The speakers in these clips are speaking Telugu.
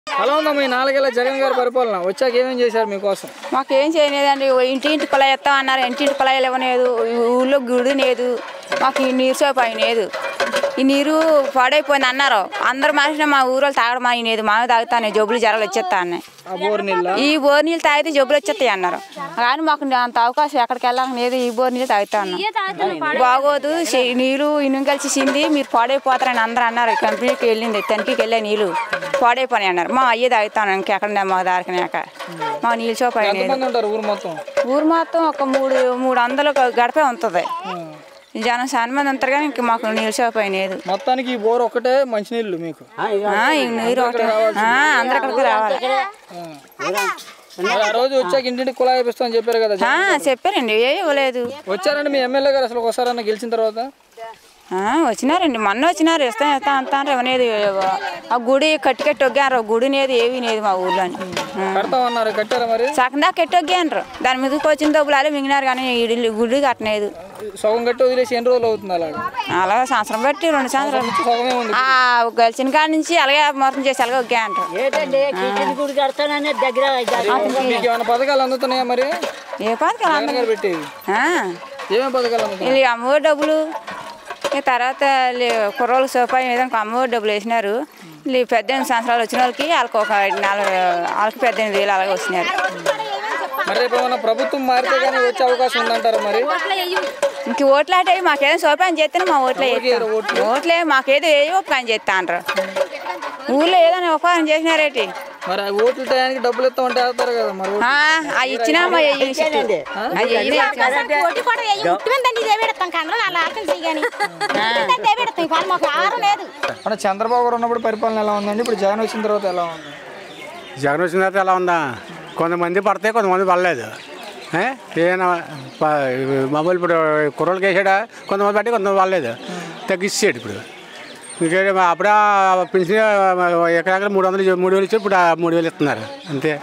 ఎలా ఉందా మీ నాలుగేళ్ల జగన్ గారి పరిపాలన వచ్చాక ఏమేం చేశారు మీకోసం మాకు ఏం చేయలేదండి ఓ ఇంటి ఇంటి కుళాయి ఇస్తాం అన్నారు ఇంటి ఇంటి కుళాయిలు ఇవ్వలేదు ఈ ఊళ్ళో గుడి లేదు మాకు ఈ నీరు సోపాయి లేదు ఈ నీరు పాడైపోయింది అన్నారు అందరు మనిషిని మా ఊళ్ళో తాగడం అనేది మామే తాగుతాను జబ్బులు జ్వరాలు వచ్చేస్తా అన్నాయి ఆ బోర్ నీళ్ళ ఈ బోర్ నీళ్ళు తాగితే జబ్బులు వచ్చేస్తాయి అన్నారు కానీ మాకు అంత అవకాశం ఎక్కడికి వెళ్ళాలని లేదు ఈ బోర్ నీళ్ళు తాగుతా ఉన్నాం బాగోదు సి- నీళ్ళు ఇన్ను కలిసి సింది మీరు పాడైపోతారని అందరూ అన్నారు కంపెనీకి వెళ్ళింది తనిఖీకి వెళ్ళే నీళ్ళు పాడైపోయి అన్నారు మా అయ్యే తాగుతాను ఇంకెక్కడ మాకు దారికినాక మా నీళ్ళు సోపాయి లేదు ఎంతమంది ఉంటారు ఊరు మొత్తం ఊరు మొత్తం ఒక మూడు మూడు వందలు గడపే ఉంటుంది జనం చాలా మంది ఉంటారు కానీ ఇంక మాకు నీళ్ళు సోపాయి లేదు మొత్తానికి ఈ బోర్ ఒక్కటే మంచినీళ్ళు మీకు ఆ, ఈ నీరు ఒకటి ఆ, అందరు ఇక్కడికి రావాలి మరి ఆ రోజు వచ్చాక ఇంటింటి కుళాయి వేపిస్తామని చెప్పారు కదా ఆ, చెప్పారండి ఏ ఇవ్వలేదు వచ్చారండి మీ ఎమ్మెల్యే గారు అసలు ఒకసారి గెలిచిన తర్వాత ఆ, వచ్చినారండి మొన్న వచ్చినారు ఇస్తాం ఇస్తాం అంతా అంటే ఇవ్వలేదు ఆ గుడి కట్టి కట్టి ఒగ్గారు గుడి లేదు ఏవి లేదు మా ఊర్లో కడతామన్నారు కట్టారా మరి సగం దాకా కట్టి ఒగ్గారు దాని మీదకి వచ్చిన డబ్బులు అలా మింగినారు కానీ ఈ గుడి కట్టలేదు సగం కట్టి వదిలేసి ఎన్ని రోజులు అవుతుంది అలాగా అలా సంవత్సరం బట్టి రెండు సంవత్సరాలు సగమే ఉంది ఆ గెలిచిన కాడ నుంచి అలాగే మొత్తం చేసి అలాగే ఒగ్గా అంటారు ఏంటండి కిచెన్ గుడి కడతానని దగ్గర మీకు ఏమైనా పథకాలు అందుతున్నాయా మరి ఏ పథకాలు జగన్ గారు పెట్టేవి ఆ, ఏమేమి పథకాలు అందుతున్నాయి వీళ్ళు అమ్మఒడి డబ్బులు ఇక తర్వాత వీళ్ళు కుర్రోళ్ళ సోపాయి మీద అమ్మఒడి డబ్బులు వేసినారు వీళ్ళు పద్దెనిమిది సంవత్సరాలు వచ్చిన వాళ్ళకి వాళ్ళకి ఒక నాలుగు వాళ్ళకి పద్దెనిమిది వేలు అలాగే వచ్చినారు మరి రేపు ఏమైనా ప్రభుత్వం మారితే కానీ వచ్చే అవకాశం ఉందంటారా మరి ఇంక ఓట్లు అంటే మాకేదో సోపాయం చేస్తేనే మా ఓట్లు వేస్తాం ఓట్లే మాకేదో ఏ ఉపకారం చేస్తా అంటారు ఊళ్ళో ఏదైనా ఉపకారం చేసినారేటి మరి ఆ ఓట్ల టయానికి డబ్బులు ఇస్తామంటే వేస్తారు కదా మరి ఓట్లు. ఆ, అవి ఇచ్చినా మా అయ్యి అవి అయ్యి ఒడ్డు కూడా వేయి. ఉట్టిమిందండి ఇదే పెడతాం కన్నా నాలుగు ఆకలి చేయగాని ఉట్టిమిందండి ఇదే పెడతాం ఇవాళ మాకు ఆహారం లేదు మన చంద్రబాబు గారు ఉన్నప్పుడు పరిపాలన ఎలా ఉందండి ఇప్పుడు జగన్ వచ్చిన తర్వాత ఎలా ఉంది జగన్ వచ్చిన తర్వాత ఎలా ఉందా కొంతమంది పడతాయి కొంతమంది పడలేదు ఏ? ఏమైనా ప- మామూలు ఇప్పుడు కుర్రోళ్ళకి వేసాడా కొంతమంది పట్టి కొంతమంది పడలేదు తగ్గిచ్చాడు ఇప్పుడు ఇంకే అప్పుడే పెన్షన్ ఎకరాక మూడు వందలు ఇచ్చి- మూడు వేలు ఇచ్చి ఇప్పుడు ఆ మూడు వేలు ఇస్తున్నారు అంతే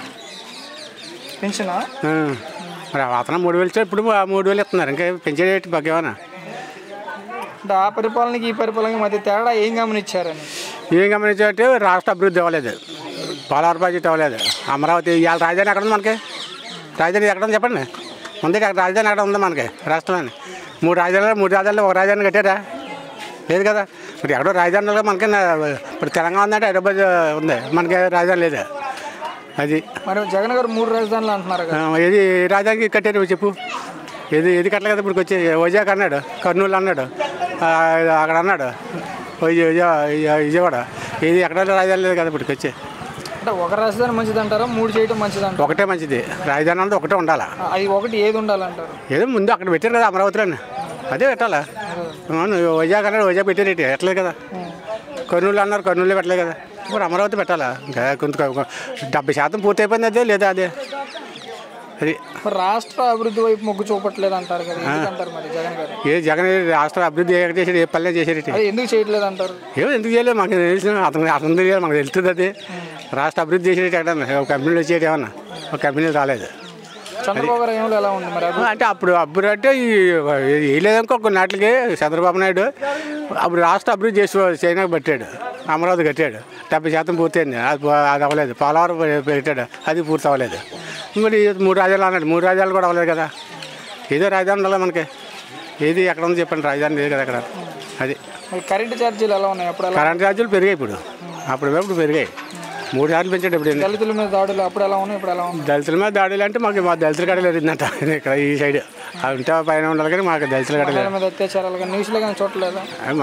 పెన్షన్ ఆ. మరి అతను మూడు వేలు ఇచ్చారు ఇప్పుడు ఆ మూడు వేలు ఇస్తున్నారు ఇంకా పెంచేటి బగ్గేమన్నా అంటే ఆ పరిపాలనకి ఈ పరిపాలనకి మధ్య తేడా ఏం గమనించారని ఏం గమనించాలంటే రాష్ట్ర అభివృద్ధి అవ్వలేదు పోలవరం ప్రాజెక్ట్ అవ్వలేదు అమరావతి ఇవాళ రాజధాని ఎక్కడ ఉంది మనకి రాజధాని ఎక్కడ ఉంది చెప్పండి ఉంది అక్కడ రాజధాని ఎక్కడ ఉంది మనకి రాష్ట్రంలోని మూడు రాజధానులు మూడు రాజధానులు ఒక రాజధాని కట్టారా లేదు కదా మరి ఎక్కడో రాజధానిలో మనకి నా- ఇప్పుడు తెలంగాణ ఉందంటే హైదరాబాద్ ఉంది మనకి రాజధాని లేదు అది మరి జగన్ గారు మూడు రాజధానులు అంటున్నారు ఆ, కదా ఏది రాజధానికి కట్టారు చెప్పు ఏది ఏది కట్టలేదు కదా ఇప్పుడు వచ్చి వైజాగ్ అన్నాడు కర్నూలు అన్నాడు ఆ, అక్కడ అన్నాడు విజయ- విజయ- విజయవాడ ఇది ఎక్కడ రాజధాని లేదు కదా ఇప్పుడు వచ్చి అంటే ఒక రాజధాని మంచిది అంటారా మూడు చేయటం మంచిది అంటారా ఒకటే మంచిది రాజధాని అంతా ఒకటే ఉండాలా అది ఒకటి ఏది ఉండాలంటారు ఏదో ముందు అక్కడ పెట్టారు కదా అమరావతిలోనే అదే పెట్టాలా అవును వైజాగ్ అన్నాడు వైజాగ్ పెట్టారేటి ఎట్లేదు కదా కర్నూలు అన్నారు కర్నూలు పెట్టలేదు కదా ఇప్పుడు అమరావతి పెట్టాలా ఇంకా కొంత డెబ్బై శాతం పూర్తి అయిపోయింది అదే లేదా అదే అది మరి రాష్ట్ర అభివృద్ధి వైపు మొగ్గు చూపట్లేదు అంటారు కదా ఎందుకంటారు మరి జగన్ గారు ఏ జగన్ రాష్ట్ర అభివృద్ధి ఎక్కడ చేసాడు ఏ పల్లె చేసాడు అది ఎందుకు చేయట్లేదు అంటారు ఏమో ఎందుకు చేయలేదు మాకు తెలిసిన అతను అతను తెలియాలి మాకు తెలుస్తుంది అది రాష్ట్ర అభివృద్ధి చేసేటి ఎక్కడన్నా ఒక కంపెనీలు వచ్చేటి ఏమన్నా ఒక కంపెనీలు రాలేదు చంద్రబాబు గారు ఏమో ఎలా ఉంది మరి అభివృద్ధి? అంటే అప్పుడు అప్పుడు అంటే ఈ వేయలేదనుకో కొన్ని నాటికి చంద్రబాబు నాయుడు అప్పుడు రాష్ట్ర అభివృద్ధి చేసి చైనాకి పెట్టాడు అమరావతి కట్టాడు డెబ్బై శాతం పూర్తయింది అది పో- అది అవ్వలేదు పోలవరం పెట్టాడు అది పూర్తి అవ్వలేదు మరి మూడు రాజ్యాలు అన్నాడు మూడు రాజ్యాలు కూడా అవ్వలేదు కదా ఏదో రాజధాని ఉండాలి మనకి ఏది ఎక్కడ ఉంది చెప్పండి రాజధాని లేదు కదా అక్కడ అది మరి కరెంటు ఛార్జీలు ఎలా ఉన్నాయి అప్పుడు ఎలా కరెంట్ ఛార్జీలు పెరిగాయి ఇప్పుడు అప్పుడు ఇప్పుడు పెరిగాయి మూడు సార్లు పెంచాడు ఇప్పుడు ఏంది? దళితుల మీద దాడులు అప్పుడు ఎలా ఉన్నాయి ఇప్పుడు ఎలా ఉంది దళితుల మీద దాడులు అంటే మాకు మా దళితుల కడలు ఎరిందంట ఇక్కడ ఈ సైడ్ అవి ఉంటే పైన ఉండాలి కానీ మాకు దళితుల కడలేదు మహిళల మీద అత్యాచారాలు కానీ న్యూస్లో కానీ చూడలేదా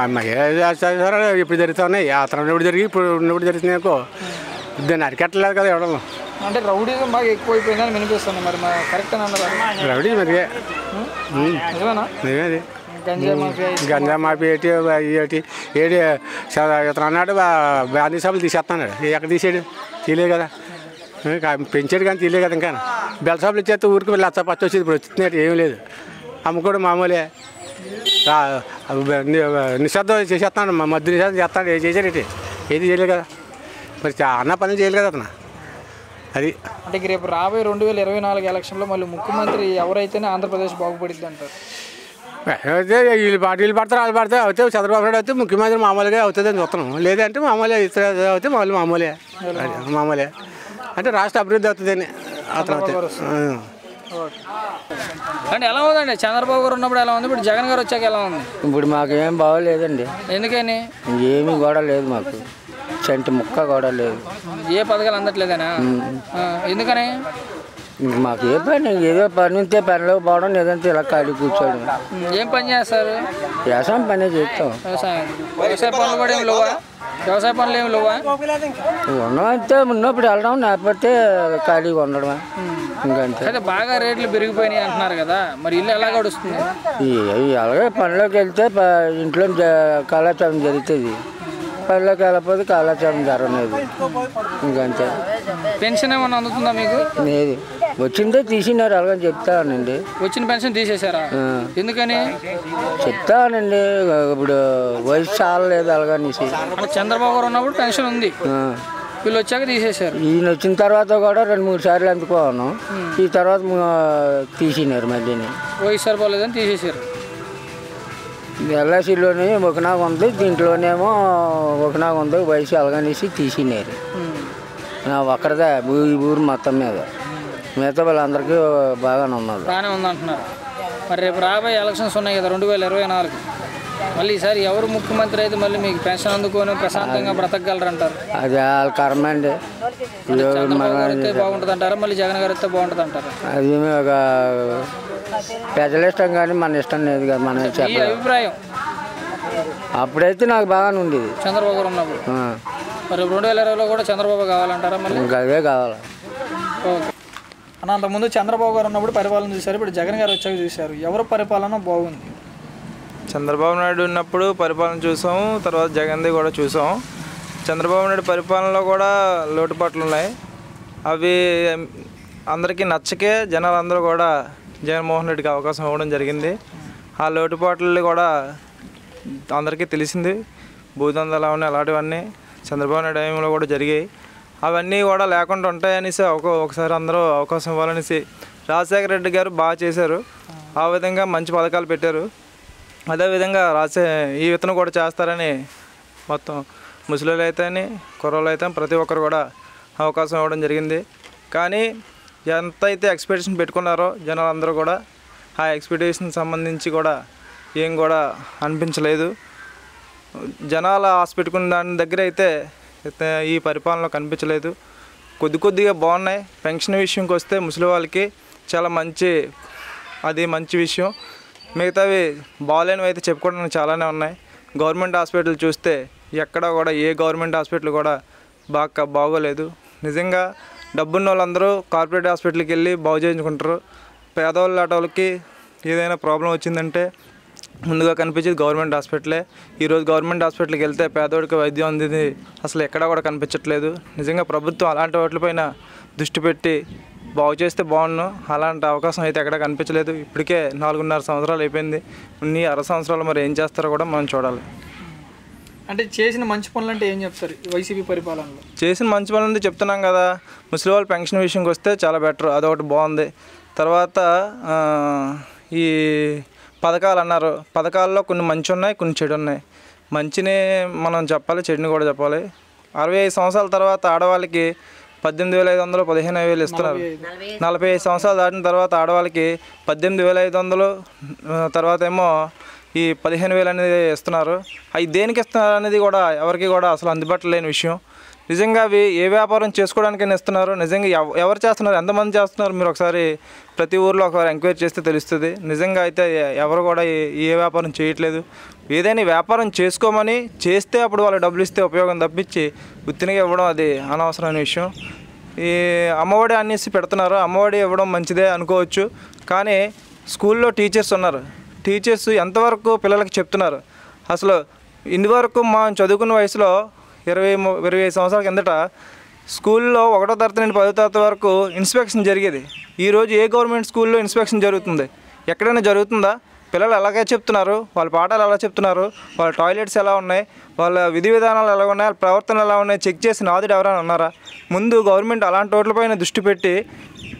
ఇప్పుడు జరుగుతున్నాయి అతను ఉన్నప్పుడు జరిగి ఇప్పుడు ఉన్నప్పుడు జరుగుతున్నాయి అనుకో దాన్ని అరికట్టలేదు కదా ఎవడో అంటే రౌడీజం బాగా ఎక్కువైపోయిందని వినిపిస్తుంది మరి మా కరెక్ట్ అని అన్నారు రవిడి మరి నిజమేనా నిజమేది గంజా మాఫియా గంజా మాపి ఏంటి ఏంటి ఏడి చ- ఇతను అన్నాడు గాంధీ సభలు తీసేస్తున్నాడు ఎక్కడ తీసాడు తీయలేదు కదా ఇంకా పెంచాడు కానీ తీయలేదు కదా ఇంకా బెల్ సభలు ఇచ్చేస్తే ఊరికి లచ్చ పచ్చ వచ్చేది ఇప్పుడు వచ్చినట్టు ఏం లేదు అమ్ముకోవడం మామూలే రా- ని- నిశ్శబ్దం చేసేస్తున్నాడు మా మధ్య నిశ్శబ్దం చేస్తాడు ఏం చేశాడు ఏంటి ఏది చేయలేదు కదా మరి చా- అన్న పని చేయలేదు కదా అతను అది అంటే ఇక రేపు రాబోయే రెండు వేల ఇరవై నాలుగు ఎలక్షన్లో మళ్ళీ ముఖ్యమంత్రి ఎవరైతేనే ఆంధ్రప్రదేశ్ బాగుపడిద్ది అంటారు అయితే వీళ్ళు పార్టీ వీళ్ళు పడతారు వాళ్ళు పడతారు అయితే చంద్రబాబు నాయుడు అయితే ముఖ్యమంత్రి మామూలుగా అవుతుందని చూస్తున్నాం లేదంటే మామూలుగా ఇతర అవుతే మామూలు మామూలే అది మామూలే అంటే రాష్ట్ర అభివృద్ధి అవుతుందని అతను అయితే. ఆ. అంటే ఎలా ఉందండి చంద్రబాబు గారు ఉన్నప్పుడు ఎలా ఉంది ఇప్పుడు జగన్ గారు వచ్చాక ఎలా ఉంది ఇప్పుడు మాకు ఏం బాగోలేదండి ఎందుకని ఏమీ కూడా లేదు మాకు చెంటి ముక్క కూడా లేదు ఏ పథకాలు అందట్లేదనా ఆ, ఎందుకని ఇంక మాకు ఏ పని ఏదో పని ఉంటే పనిలోకి పోవడం లేదంటే ఇలా ఖాళీ కూర్చోవడం ఉమ్, ఏం పని చేస్తారు వ్యవసాయం పనే చేస్తాం వ్యవసాయం వ్యవసాయ పనులు కూడా ఏం లేవా వ్యవసాయ పనులు ఏమి లేవా ఉన్నంతే ఉన్నప్పుడు వెళ్ళడం లేకపోతే ఖాళీగా ఉండడమే ఇంకంతే అయితే బాగా రేట్లు పెరిగిపోయినాయి అంటున్నారు కదా మరి ఇల్లు ఎలా గడుస్తుంది ఈ- అలాగే పనిలోకి వెళ్తే ప- ఇంట్లో జ- కాలాచారం జరుగుతుంది పనిలోకి వెళ్ళకపోతే కాలాచారం జరగలేదు ఇంకంతే పెన్షన్ ఏమన్నా అందుతుందా మీకు లేదు వచ్చిందే తీసినారు అలాగని చెప్తానండి వచ్చిన పెన్షన్ తీసేశారా ఎందుకని చెప్తానండి ఇప్పుడు వయసు చాలా లేదు అలాగనేసి అంటే చంద్రబాబు గారు ఉన్నప్పుడు పెన్షన్ ఉంది ఆ. వీళ్ళు వచ్చాక తీసేశారు ఈయన వచ్చిన తర్వాత కూడా రెండు మూడు సార్లు అందుకోను ఈ తర్వాత ము- తీసినారు మళ్ళీని వయసు సరిపోలేదని తీసేశారు ఎల్ఐసిలోని ఒక నాగ ఉంది దీంట్లోనేమో ఒక నాగ ఉంది వయసు అలాగనేసి తీసినారు నా ఒక్కరిదే ఊ- ఈ ఊరు మొత్తం మీద మిగతా వాళ్ళందరికీ బాగానే ఉన్నారు బాగానే ఉందంటున్నారు మరి రేపు రాబోయే ఎలక్షన్స్ ఉన్నాయి కదా రెండు వేల ఇరవై నాలుగు మళ్ళీ ఈసారి ఎవరు ముఖ్యమంత్రి అయితే మళ్ళీ మీకు పెన్షన్ అందుకొని ప్రశాంతంగా బ్రతకగలరంటారు అది వాళ్ళ కర్మ అండి ఎవరు చంద్రబాబు గారు మన- అయితే బాగుంటుంది అంటారా మళ్ళీ జగన్ గారు అయితే బాగుంటుంది అంటారా అది ఒక ప్రజల ఇష్టం కానీ మన ఇష్టం లేదు కదా మనం ఈ చెప్పలేదు అభిప్రాయం అప్పుడైతే నాకు బాగానే ఉండేది చంద్రబాబు గారు ఉన్నప్పుడు ఆ, మరి రెండు వేల ఇరవైలో కూడా చంద్రబాబు కావాలంటారా మళ్ళీ ఇంకా అదే కావాలి ఓకే అన్న అంతకుముందు చంద్రబాబు గారు ఉన్నప్పుడు పరిపాలన చూశారు ఇప్పుడు జగన్ గారు వచ్చాక చూశారు ఎవరు పరిపాలన బాగుంది చంద్రబాబు నాయుడు ఉన్నప్పుడు పరిపాలన చూసాం తర్వాత జగన్ది కూడా చూసాం చంద్రబాబు నాయుడు పరిపాలనలో కూడా లోటుపాట్లు ఉన్నాయి అవి అందరికీ నచ్చకే జనాలందరూ కూడా జగన్మోహన్ రెడ్డికి అవకాశం ఇవ్వడం జరిగింది ఆ లోటుపాట్లు కూడా అందరికీ తెలిసింది భూదందాలు అవన్నీ అలాంటివన్నీ చంద్రబాబు నాయుడు టైంలో కూడా జరిగాయి అవన్నీ కూడా లేకుండా ఉంటాయనేసి ఒక ఒకసారి అందరూ అవకాశం ఇవ్వాలనేసి రాజశేఖర రెడ్డి గారు బాగా చేశారు ఆ విధంగా మంచి పథకాలు పెట్టారు అదేవిధంగా రాసే ఈ విత్తనం కూడా చేస్తారని మొత్తం ముసలిలు అయితేని కుర్రోళ్ళు అయితే ప్రతి ఒక్కరు కూడా అవకాశం ఇవ్వడం జరిగింది కానీ ఎంత అయితే ఎక్స్పెక్టేషన్ పెట్టుకున్నారో జనాలందరూ కూడా ఆ ఎక్స్పెక్టేషన్ సంబంధించి కూడా ఏం కూడా అనిపించలేదు జనాల ఆశ పెట్టుకున్న దాని దగ్గర అయితే అయితే ఈ పరిపాలనలో కనిపించలేదు కొద్ది కొద్దిగా బాగున్నాయి పెన్షన్ విషయంకి వస్తే ముసలి వాళ్ళకి చాలా మంచి అది మంచి విషయం మిగతావి బాగాలేనివి అయితే చెప్పుకోవడానికి చాలానే ఉన్నాయి గవర్నమెంట్ హాస్పిటల్ చూస్తే ఎక్కడ కూడా ఏ గవర్నమెంట్ హాస్పిటల్ కూడా బాగా బాగోలేదు నిజంగా డబ్బున్న వాళ్ళందరూ కార్పొరేట్ హాస్పిటల్కి వెళ్ళి బాగు చేయించుకుంటారు పేదవాళ్ళ వాళ్ళకి ఏదైనా ప్రాబ్లం వచ్చిందంటే ముందుగా కనిపించేది గవర్నమెంట్ హాస్పిటలే ఈరోజు గవర్నమెంట్ హాస్పిటల్కి వెళ్తే పేదవాడికి వైద్యం అందింది అసలు ఎక్కడా కూడా కనిపించట్లేదు నిజంగా ప్రభుత్వం అలాంటి వాటిపైన దృష్టి పెట్టి బాగు చేస్తే బాగుండు అలాంటి అవకాశం అయితే ఎక్కడ కనిపించలేదు ఇప్పటికే నాలుగున్నర సంవత్సరాలు అయిపోయింది ఇన్ని అర సంవత్సరాలు మరి ఏం చేస్తారో కూడా మనం చూడాలి అంటే చేసిన మంచి పనులు అంటే ఏం చెప్తారు ఈ వైసీపీ పరిపాలనలో చేసిన మంచి పనులు ఉంది చెప్తున్నాం కదా ముసలి వాళ్ళ పెన్షన్ విషయంకి వస్తే చాలా బెటర్ అదొకటి బాగుంది తర్వాత ఆ, ఈ పథకాలు అన్నారు పథకాల్లో కొన్ని మంచి ఉన్నాయి కొన్ని చెడు ఉన్నాయి మంచిని మనం చెప్పాలి చెడుని కూడా చెప్పాలి అరవై ఐదు సంవత్సరాల తర్వాత ఆడవాళ్ళకి పద్దెనిమిది వేల ఐదు వందలు పదిహేను వేలు ఇస్తున్నారు నలభై ఐదు సంవత్సరాలు దాటిన తర్వాత ఆడవాళ్ళకి పద్దెనిమిది వేల ఐదు వందలు ఆ, తర్వాత ఏమో ఈ పదిహేను వేలు అనేది ఇస్తున్నారు అవి దేనికి ఇస్తున్నారు అనేది కూడా ఎవరికి కూడా అసలు అందుబాటులో లేని విషయం నిజంగా అవి ఏ వ్యాపారం చేసుకోవడానికైనా ఇస్తున్నారు నిజంగా ఎవ- ఎవరు చేస్తున్నారు ఎంతమంది చేస్తున్నారు మీరు ఒకసారి ప్రతి ఊర్లో ఒకసారి ఎంక్వైరీ చేస్తే తెలుస్తుంది నిజంగా అయితే ఎ- ఎవరు కూడా ఏ- ఏ వ్యాపారం చేయట్లేదు ఏదైనా వ్యాపారం చేసుకోమని చేస్తే అప్పుడు వాళ్ళు డబ్బులు ఇస్తే ఉపయోగం తప్పించి ఉత్తినిగా ఇవ్వడం అది అనవసరమైన విషయం ఈ అమ్మఒడి అనేసి పెడుతున్నారు అమ్మఒడి ఇవ్వడం మంచిదే అనుకోవచ్చు కానీ స్కూల్లో టీచర్స్ ఉన్నారు టీచర్స్ ఎంతవరకు పిల్లలకి చెప్తున్నారు అసలు ఇన్ని వరకు మనం చదువుకున్న వయసులో ఇరవై ము- ఇరవై ఐదు సంవత్సరాల కిందట స్కూల్లో ఒకటో తరగతి నుండి పదో తరగతి వరకు ఇన్స్పెక్షన్ జరిగేది ఈరోజు ఏ గవర్నమెంట్ స్కూల్లో ఇన్స్పెక్షన్ జరుగుతుంది ఎక్కడైనా జరుగుతుందా పిల్లలు ఎలాగే చెప్తున్నారు వాళ్ళ పాఠాలు ఎలా చెప్తున్నారు వాళ్ళ టాయిలెట్స్ ఎలా ఉన్నాయి వాళ్ళ విధి విధానాలు ఎలా ఉన్నాయి వాళ్ళ ప్రవర్తన ఎలా ఉన్నాయి చెక్ చేసి నాదుడు ఎవరైనా ఉన్నారా ముందు గవర్నమెంట్ అలాంటి వాటిపైన దృష్టి పెట్టి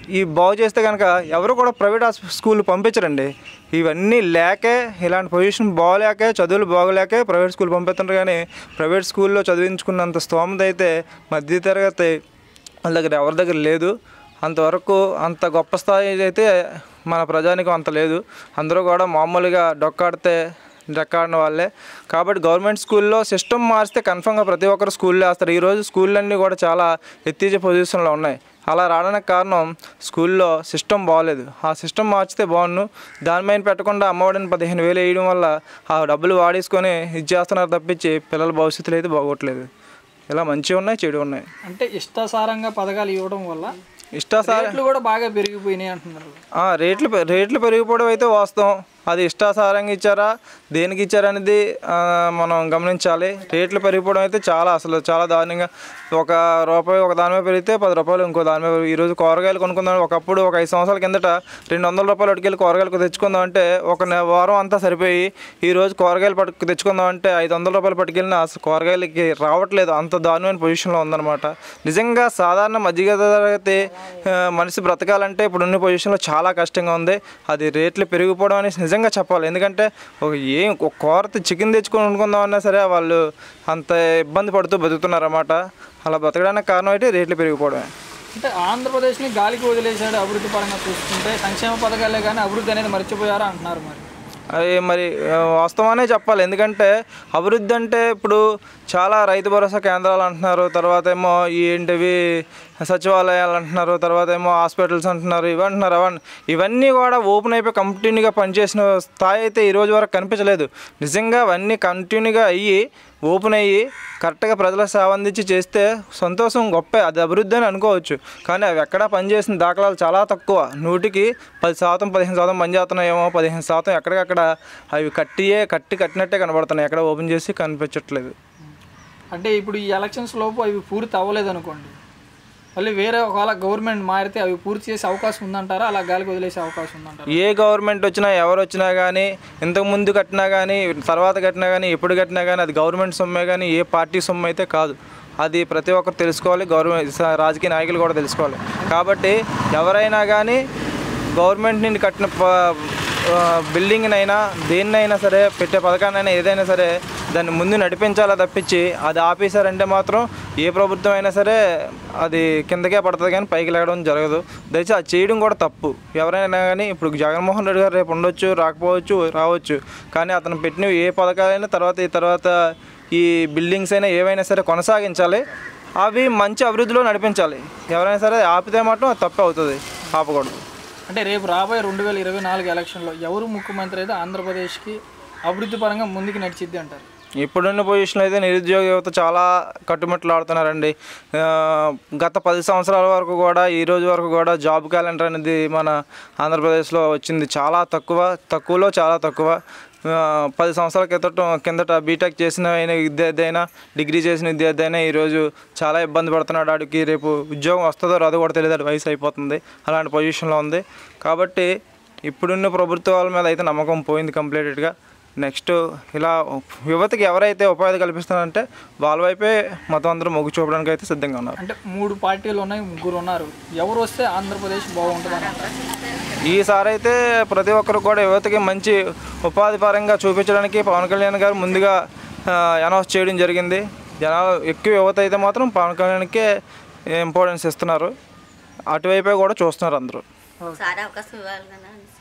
ఈ బాగు చేస్తే కనుక ఎవరు కూడా ప్రైవేట్ స్కూల్ పంపించరండి ఇవన్నీ లేకే ఇలాంటి పొజిషన్ బాగోలేకే చదువులు బాగోలేకే ప్రైవేట్ స్కూల్ పంపిస్తుంటారు కానీ ప్రైవేట్ స్కూల్లో చదివించుకున్నంత స్తోమత అయితే మధ్యతరగతి వాళ్ళ దగ్గర ఎవరి దగ్గర లేదు అంతవరకు అంత గొప్ప స్థాయి అయితే మన ప్రజానికి అంత లేదు అందరూ కూడా మామూలుగా డొక్కాడితే డొక్కాడిన వాళ్ళే కాబట్టి గవర్నమెంట్ స్కూల్లో సిస్టమ్ మారిస్తే కన్ఫర్మ్గా ప్రతి ఒక్కరు స్కూల్లో వేస్తారు ఈరోజు స్కూళ్ళన్నీ కూడా చాలా ఎత్తీజ పొజిషన్లో ఉన్నాయి అలా రావడానికి కారణం స్కూల్లో సిస్టమ్ బాగోలేదు ఆ సిస్టమ్ మార్చితే బాగుండు దాని మీద పెట్టకుండా అమ్మఒడిని పదిహేను వేలు వేయడం వల్ల ఆ డబ్బులు వాడేసుకొని ఇది చేస్తున్నారు తప్పించి పిల్లల భవిష్యత్తులో అయితే బాగోట్లేదు ఇలా మంచిగా ఉన్నాయి చెడు ఉన్నాయి అంటే ఇష్టాసారంగా పథకాలు ఇవ్వడం వల్ల ఇష్టాసార రేట్లు కూడా బాగా పెరిగిపోయినాయి అంటున్నారు ఆ, రేట్లు పె- రేట్లు పెరిగిపోవడం అయితే వాస్తవం అది ఇష్టాసారంగా ఇచ్చారా దేనికి ఇచ్చారనేది ఆ, మనం గమనించాలి రేట్లు పెరిగిపోవడం అయితే చాలా అసలు చాలా దారుణంగా ఒక రూపాయి ఒక దాని మీద పెరిగితే పది రూపాయలు ఇంకో దాని మీద పెరిగి- ఈరోజు కూరగాయలు కొనుక్కుందాం ఒకప్పుడు ఒక ఐదు సంవత్సరాల కిందట రెండు వందల రూపాయలు అటుకెళ్ళి కూరగాయలు తెచ్చుకుందాం అంటే ఒక నె- వారం అంతా సరిపోయి ఈ రోజు కూరగాయలు పట్టుకు తెచ్చుకుందాం అంటే ఐదు వందల రూపాయలు పట్టుకెళ్ళిన అసలు కూరగాయలకి రావట్లేదు అంత దారుణమైన పొజిషన్లో ఉందన్నమాట నిజంగా సాధారణ మధ్య తరగతి ఆ, మనిషి బ్రతకాలంటే ఇప్పుడున్న పొజిషన్లో చాలా కష్టంగా ఉంది అది రేట్లు పెరిగిపోవడం అనేసి నిజంగా చెప్పాలి ఎందుకంటే ఒక ఏం ఒక కూరత చికెన్ తెచ్చుకొని వండుకుందాం అన్నా సరే వాళ్ళు అంత ఇబ్బంది పడుతూ బతుకుతున్నారన్నమాట అలా బతకడానికి కారణం అయితే రేట్లు పెరిగిపోవడమే అంటే ఆంధ్రప్రదేశ్ని గాలికి వదిలేశాడు అభివృద్ధి పరంగా చూసుకుంటే సంక్షేమ పథకాలే కానీ అభివృద్ధి అనేది మర్చిపోయారా అంటున్నారు మరి అది మరి ఆ, వాస్తవానే చెప్పాలి ఎందుకంటే అభివృద్ధి అంటే ఇప్పుడు చాలా రైతు భరోసా కేంద్రాలు అంటున్నారు తర్వాత ఏమో ఈ ఏంటివి సచివాలయాలు అంటున్నారు తర్వాత ఏమో హాస్పిటల్స్ అంటున్నారు ఇవి అంటున్నారు అవన్నీ ఇవన్నీ కూడా ఓపెన్ అయిపోయి కంటిన్యూగా పనిచేసిన స్థాయి అయితే ఈ రోజు వరకు కనిపించలేదు నిజంగా అవన్నీ కంటిన్యూగా అయ్యి ఓపెన్ అయ్యి కరెక్ట్గా ప్రజలకు సేవ అందించి చేస్తే సంతోషం గొప్ప అది అభివృద్ధి అని అనుకోవచ్చు కానీ అవి ఎక్కడా పనిచేసిన దాఖలాలు చాలా తక్కువ నూటికి పది శాతం పదిహేను శాతం పనిచేస్తున్నాయేమో పదిహేను శాతం ఎక్కడికక్కడ అవి కట్టియే కట్టి కట్టినట్టే కనబడుతున్నాయి ఎక్కడ ఓపెన్ చేసి కనిపించట్లేదు అంటే ఇప్పుడు ఈ ఎలక్షన్స్ లోపు అవి పూర్తి అవ్వలేదు అనుకోండి మళ్ళీ వేరే ఒకవేళ గవర్నమెంట్ మారితే అవి పూర్తి చేసే అవకాశం ఉందంటారా అలా గాలికి వదిలేసే అవకాశం ఉందంటారా ఏ గవర్నమెంట్ వచ్చినా ఎవరు వచ్చినా కానీ ఇంతకు ముందు కట్టినా కానీ తర్వాత కట్టినా కానీ ఎప్పుడు కట్టినా కానీ అది గవర్నమెంట్ సొమ్మే కానీ ఏ పార్టీ సొమ్ము అయితే కాదు అది ప్రతి ఒక్కరు తెలుసుకోవాలి గవర్నమెంట్ స- రాజకీయ నాయకులు కూడా తెలుసుకోవాలి కాబట్టి ఎవరైనా కానీ గవర్నమెంట్ నుండి కట్టిన ప- ఆ, బిల్డింగ్నైనా దేన్నైనా సరే పెట్టే పథకాన్నైనా ఏదైనా సరే దాన్ని ముందు నడిపించాలా తప్పించి అది ఆపేశారంటే మాత్రం ఏ ప్రభుత్వం అయినా సరే అది కిందకే పడుతుంది కానీ పైకి లేగడం జరగదు దయచేసి అది చేయడం కూడా తప్పు ఎవరైనా కానీ ఇప్పుడు జగన్మోహన్ రెడ్డి గారు రేపు ఉండొచ్చు రాకపోవచ్చు రావచ్చు కానీ అతను పెట్టిన ఏ పథకాలైనా తర్వాత ఈ తర్వాత ఈ బిల్డింగ్స్ అయినా ఏవైనా సరే కొనసాగించాలి అవి మంచి అభివృద్ధిలో నడిపించాలి ఎవరైనా సరే ఆపితే మాత్రం అది తప్పే అవుతుంది ఆపకూడదు అంటే రేపు రాబోయే రెండు వేల ఇరవై నాలుగు ఎలక్షన్లో ఎవరు ముఖ్యమంత్రి అయితే ఆంధ్రప్రదేశ్కి అభివృద్ధి పరంగా ముందుకు నడిచిద్ది అంటారు ఇప్పుడున్న పొజిషన్లో అయితే నిరుద్యోగ యువత చాలా కట్టుమిట్లాడుతున్నారండి ఆ, గత పది సంవత్సరాల వరకు కూడా ఈ రోజు వరకు కూడా జాబ్ క్యాలెండర్ అనేది మన ఆంధ్రప్రదేశ్లో వచ్చింది చాలా తక్కువ తక్కువలో చాలా తక్కువ ఆ, పది సంవత్సరాల క్రితం కిందట బీటెక్ చేసిన అయిన విద్యార్థి అయినా డిగ్రీ చేసిన విద్యార్థి అయినా ఈరోజు చాలా ఇబ్బంది పడుతున్నాడు ఆడికి రేపు ఉద్యోగం వస్తుందో రాదో కూడా తెలియదు ఆడి వయసు అయిపోతుంది అలాంటి పొజిషన్లో ఉంది కాబట్టి ఇప్పుడున్న ప్రభుత్వాల మీద అయితే నమ్మకం పోయింది కంప్లీటెడ్గా నెక్స్ట్ ఇలా యువతకి ఎవరైతే ఉపాధి కల్పిస్తున్నారంటే వాళ్ళ వైపే మొత్తం అందరూ మొగ్గు చూపడానికి అయితే సిద్ధంగా ఉన్నారు అంటే మూడు పార్టీలు ఉన్నాయి ముగ్గురు ఉన్నారు ఎవరు వస్తే ఆంధ్రప్రదేశ్ బాగుంటుంది అని అంటారు ఈసారి అయితే ప్రతి ఒక్కరు కూడా యువతకి మంచి ఉపాధి పరంగా చూపించడానికి పవన్ కళ్యాణ్ గారు ముందుగా అనౌన్స్ చేయడం జరిగింది జనాలు ఎక్కువ యువత అయితే మాత్రం పవన్ కళ్యాణ్కే ఇంపార్టెన్స్ ఇస్తున్నారు అటువైపే కూడా చూస్తున్నారు అందరూ సార్ అవకాశం ఇవ్వాలి కదా